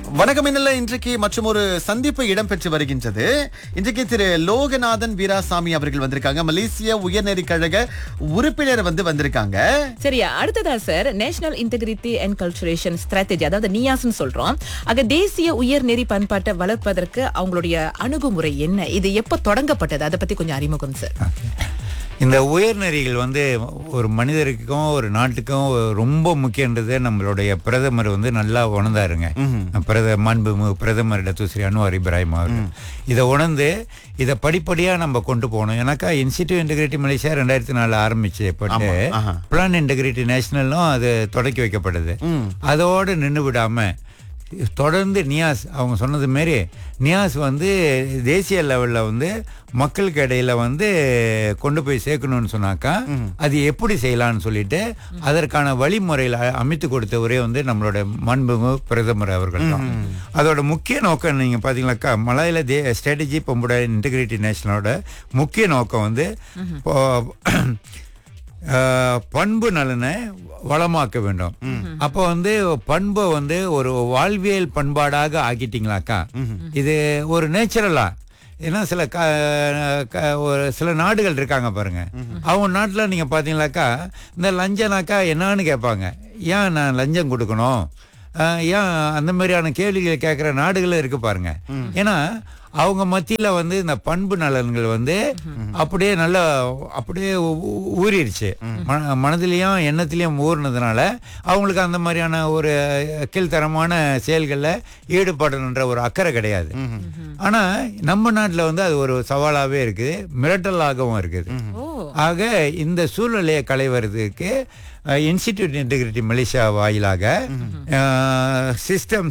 வணக்கம் இன்னல இன்றைக்கு மற்றும் ஒரு சந்திப்பு இடம்பெற்று வருகின்றது இன்றைக்கு திரு லோகநாதன் வீராசாமி அவர்கள் வந்திருக்காங்க மலேசிய உயர்நெறி கழக உறுப்பினர் வந்து வந்திருக்காங்க சரியா அடுத்ததா sir national integrity and acculturation strategy அதாவது நியாஸ்னு சொல்றோம் ஆக தேசிய உயர்நெறி பண்பாட்டை வளர்ப்பதற்கு அவங்களுடைய அணுகுமுறை என்ன இது எப்ப தொடங்கப்பட்டது அதை பத்தி கொஞ்சம் அறிமுகம் சார் இந்த உயர்நெறிகள் வந்து ஒரு மனிதருக்கும் ஒரு நாட்டுக்கும் ரொம்ப முக்கியன்றதை நம்மளுடைய பிரதமர் வந்து நல்லா உணர்ந்தாருங்க பிரத மாண்புமிகு பிரதமர் இடத்து ஸ்ரீ அன்வார் இப்ராஹிம் அவர்கள் இதை உணர்ந்து இதை படிப்படியாக நம்ம கொண்டு போகணும் எனக்கா இன்ஸ்டிடியூட் இன்டெகிரிட்டி மலேசியா ரெண்டாயிரத்தி நாலு ஆரம்பிச்சப்பட்டு ஆஹா. பிளான் இன்டெகிரிட்டி நேஷனலும் அது தொடக்கி வைக்கப்படுது அதோடு நின்று விடாம தொடர்ந்து நியாஸ் அவங்க சொன்னது மாரி நியாஸ் வந்து தேசிய லெவலில் வந்து மக்களுக்கு இடையில வந்து கொண்டு போய் சேர்க்கணும்னு சொன்னாக்கா அது எப்படி செய்யலாம்னு சொல்லிட்டு அதற்கான வழிமுறையில் அ- அமைத்து கொடுத்தவரே வந்து நம்மளோட மாண்புமிகு பிரதமர் அவர்கள் தான் அதோட முக்கிய நோக்கம் நீங்கள் பார்த்தீங்கன்னாக்கா மலையில தே ஸ்ட்ராட்டஜி பம்புட இன்டெகிரிட்டி நேஷனோட முக்கிய நோக்கம் வந்து இப்போ ஆஹ், பண்பு நலனை வளமாக்க வேண்டும் அப்போ வந்து பண்பை வந்து ஒரு வாழ்வியல் பண்பாடாக ஆக்கிட்டீங்களாக்கா இது ஒரு நேச்சுரலா ஏன்னா சில க க- ஒரு சில நாடுகள் இருக்காங்க பாருங்க அவங்க நாட்டில் நீங்கள் பார்த்தீங்களாக்கா இந்த லஞ்சனாக்கா என்னன்னு கேட்பாங்க ஏன் நான் லஞ்சம் கொடுக்கணும் ஆஹ், ஏன் அந்த மாதிரியான கேள்விகளை கேட்குற நாடுகளும் இருக்கு பாருங்க ஏன்னா அவங்க மத்தியில் வந்து இந்த பண்பு நலன்கள் வந்து அப்படியே நல்லா அப்படியே ஊ- ஊ- ஊறிடுச்சு மன மனதிலையும் எண்ணத்திலையும் ஊறினதுனால அவங்களுக்கு அந்த மாதிரியான ஒரு கீழ்த்தரமான செயல்களில் ஈடுபடணுன்ற ஒரு அக்கறை கிடையாது ஆனால் நம்ம நாட்டில் வந்து அது ஒரு சவாலாகவே இருக்குது மிரட்டலாகவும் இருக்குது ஓ ஆக இந்த சூழ்நிலையை களைவதற்கு இன்ஸ்டிடியூட் இன்டெகிரிட்டி மலேசியா வாயிலாக சிஸ்டம்